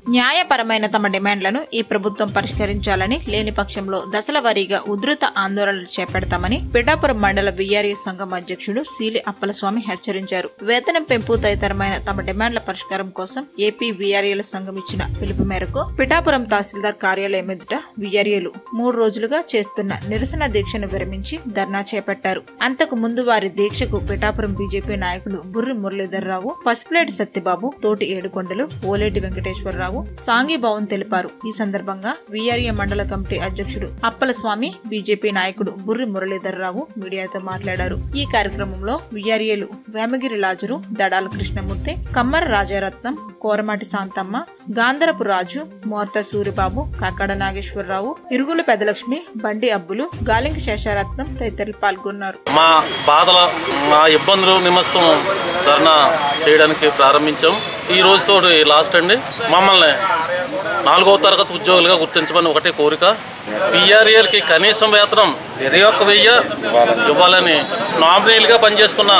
న్యాయపరమైన తమ డిమాండ్లను ఈ ప్రభుత్వం పరిష్కరించాలని లేని పక్షంలో దశల వారీగా ఉధృత ఆందోళనలు చేపడతామని పిఠాపురం మండల విఆర్ఏ సంఘం అధ్యక్షుడు సీలి అప్పలస్వామి హెచ్చరించారు వేతనం పెంపు తదితరమైన తమ డిమాండ్ల పరిష్కారం కోసం ఏపీ విఆర్ఏల సంఘం ఇచ్చిన పిలుపు మేరకు పిఠాపురం తహసీల్దార్ కార్యాలయం ఎదుట విఆర్ఏలు మూడు రోజులుగా చేస్తున్న నిరసన దీక్షను విరమించి ధర్నా చేపట్టారు అంతకు ముందు వారి దీక్షకు పిఠాపురం బీజేపీ నాయకులు బుర్రి మురళీధర్రావు పసుపులేటి సత్యబాబు తోటి ఏడుకొండలు ఓలేటి వెంకటేశ్వరరావు సాంఘీభావం తెలిపారు ఈ సందర్భంగా వీఆర్ఏ మండల కమిటీ అధ్యక్షుడు అప్పల స్వామి బీజేపీ నాయకుడు బుర్రి మురళీధర్రావు మీడియాతో మాట్లాడారు ఈ కార్యక్రమంలో వీఆర్ఏలు వేమగిరి లాజరు దడాల కృష్ణమూర్తి కమ్మర రాజారత్నం కోరమాటి శాంతమ్మ గాంధరపు రాజు మోర్త సూరిబాబు కాకాడ నాగేశ్వరరావు ఇరుగుల పెదలక్ష్మి బండి అబ్బులు గాలింక శేషారత్నం తదితరులు పాల్గొన్నారు మా బాధల మా ఇబ్బందులు నిమస్తం ధర్నా చేయడానికి ప్రారంభించాం ఈ రోజుతో లాస్ట్ అండి మమ్మల్ని నాలుగవ తరగతి ఉద్యోగులుగా గుర్తించమని ఒకటే కోరిక పిఆర్ఏలకి కనీసం వేతనం ఇరవై ఒక్క వెయ్యి ఇవ్వాలని నామినీలుగా పనిచేస్తున్న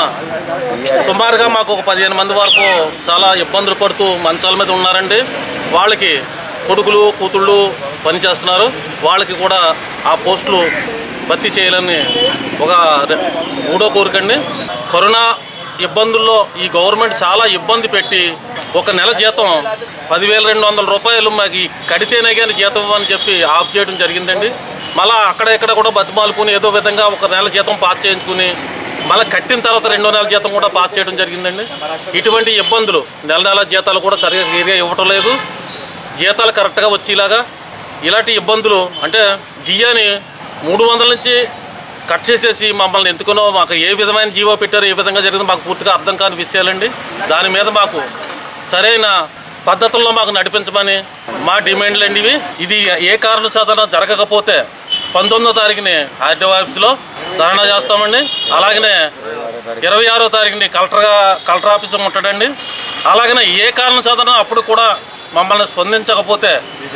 సుమారుగా మాకు ఒక పదిహేను మంది వరకు చాలా ఇబ్బందులు పడుతూ మంచాల మీద ఉన్నారండి వాళ్ళకి కొడుకులు కూతుళ్ళు పనిచేస్తున్నారు వాళ్ళకి కూడా ఆ పోస్టులు భర్తీ చేయాలని ఒక రె- మూడో కోరికండి కరోనా ఇబ్బందుల్లో ఈ గవర్నమెంట్ చాలా ఇబ్బంది పెట్టి ఒక నెల జీతం పదివేల రెండు వందల రూపాయలు మాకు ఈ కడితేనే కానీ జీతం ఇవ్వని చెప్పి ఆఫ్ చేయడం జరిగిందండి మళ్ళా అక్కడ ఇక్కడ కూడా బతిమాలుకుని ఏదో విధంగా ఒక నెల జీతం పాస్ చేయించుకుని మళ్ళీ కట్టిన తర్వాత రెండో నెల జీతం కూడా పాస్ చేయడం జరిగిందండి ఇటువంటి ఇబ్బందులు నెల నెల జీతాలు కూడా సరిగా క్లియర్గా ఇవ్వటం లేదు జీతాలు కరెక్ట్గా వచ్చేలాగా ఇలాంటి ఇబ్బందులు అంటే డియాని మూడు వందల నుంచి కట్ చేసేసి మమ్మల్ని ఎందుకునో మాకు ఏ విధమైన జీవో పెట్టారో ఏ విధంగా జరిగిందో మాకు పూర్తిగా అర్థం కాని విషయాలండి దాని మీద మాకు సరైన పద్ధతుల్లో మాకు నడిపించమని మా డిమాండ్లు అండి ఇవి ఇది ఏ కారణ సాధన జరగకపోతే పంతొమ్మిదో తారీఖుని ఆర్డీఓ ఆఫీస్లో ధర్నా చేస్తామండి అలాగనే ఇరవై ఆరో తారీఖుని కలెక్టర్గా కలెక్టర్ ఆఫీసు ఉంటాడండి అలాగనే ఏ కారణం సాధన అప్పుడు కూడా మమ్మల్ని స్పందించకపోతే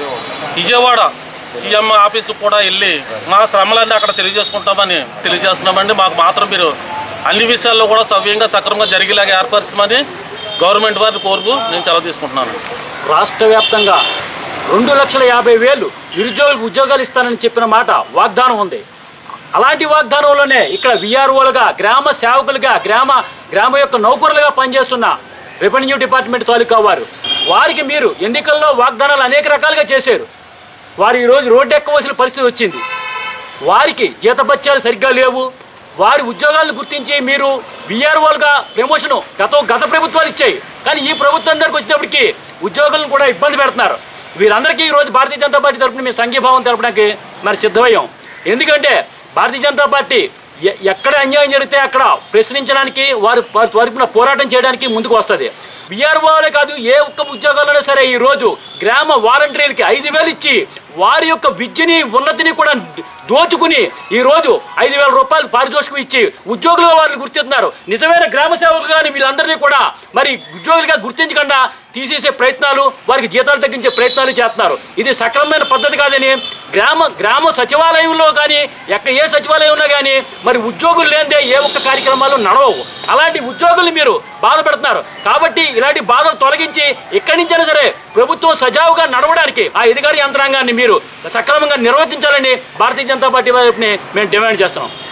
విజయవాడ సీఎం ఆఫీసు కూడా వెళ్ళి మా శ్రమలన్నీ అక్కడ తెలియజేసుకుంటామని తెలియజేస్తున్నామండి మాకు మాత్రం మీరు అన్ని విషయాల్లో కూడా సవ్యంగా సక్రమంగా జరిగేలాగా ఏర్పరచమని గవర్నమెంట్ వారిని కోరుకు నేను సెలవు తీసుకుంటున్నాను రాష్ట్ర వ్యాప్తంగా రెండు లక్షల యాభై వేలు నిరుద్యోగులకు ఉద్యోగాలు ఇస్తానని చెప్పిన మాట వాగ్దానం ఉంది అలాంటి వాగ్దానంలోనే ఇక్కడ విఆర్ఓలుగా గ్రామ సేవకులుగా గ్రామ గ్రామ యొక్క నౌకరులుగా పనిచేస్తున్న రెవెన్యూ డిపార్ట్మెంట్ తాలూకా వారు వారికి మీరు ఎన్నికల్లో వాగ్దానాలు అనేక రకాలుగా చేశారు వారు ఈరోజు రోడ్డు ఎక్కవలసిన పరిస్థితి వచ్చింది వారికి జీతభత్యాలు సరిగ్గా లేవు వారి ఉద్యోగాలను గుర్తించి మీరు విఆర్ఓలుగా ప్రమోషన్ గత గత ప్రభుత్వాలు ఇచ్చాయి కానీ ఈ ప్రభుత్వం దగ్గరికి వచ్చేటప్పటికి ఉద్యోగులను కూడా ఇబ్బంది పెడుతున్నారు వీరందరికీ ఈరోజు భారతీయ జనతా పార్టీ తరపున మేము సంఘీభావం తెలపడానికి మరి సిద్ధమయ్యాం ఎందుకంటే భారతీయ జనతా పార్టీ ఎ- ఎక్కడ అన్యాయం జరిగితే అక్కడ ప్రశ్నించడానికి వారి వారి తరపున పోరాటం చేయడానికి ముందుకు వస్తుంది బీఆర్ఓలే కాదు ఏ ఒక్క ఉద్యోగాలైనా సరే ఈ రోజు గ్రామ వాలంటీర్లకి ఐదు వేలు ఇచ్చి వారి యొక్క విద్యని ఉన్నతిని కూడా దోచుకుని ఈ రోజు ఐదు వేల రూపాయలు పారితోషికం ఇచ్చి ఉద్యోగులుగా వారిని గుర్తిస్తున్నారు నిజమైన గ్రామ సేవకులు కానీ వీళ్ళందరినీ కూడా మరి ఉద్యోగులుగా గుర్తించకుండా తీసేసే ప్రయత్నాలు వారికి జీతాలు తగ్గించే ప్రయత్నాలు చేస్తున్నారు ఇది సక్రమమైన పద్ధతి కాదని గ్రామ గ్రామ సచివాలయంలో కానీ ఎక్కడ ఏ సచివాలయంలో కానీ మరి ఉద్యోగులు లేనిదే ఏ ఒక్క కార్యక్రమాలు నడవవు అలాంటి ఉద్యోగుల్ని మీరు బాధపెడుతున్నారు కాబట్టి ఇలాంటి బాధలు తొలగించి ఎక్కడి నుంచైనా సరే ప్రభుత్వం సజావుగా నడవడానికి ఆ అధికార యంత్రాంగాన్ని మీరు సక్రమంగా నిర్వర్తించాలని భారతీయ జనతా పార్టీ వైపుని మేము డిమాండ్ చేస్తున్నాం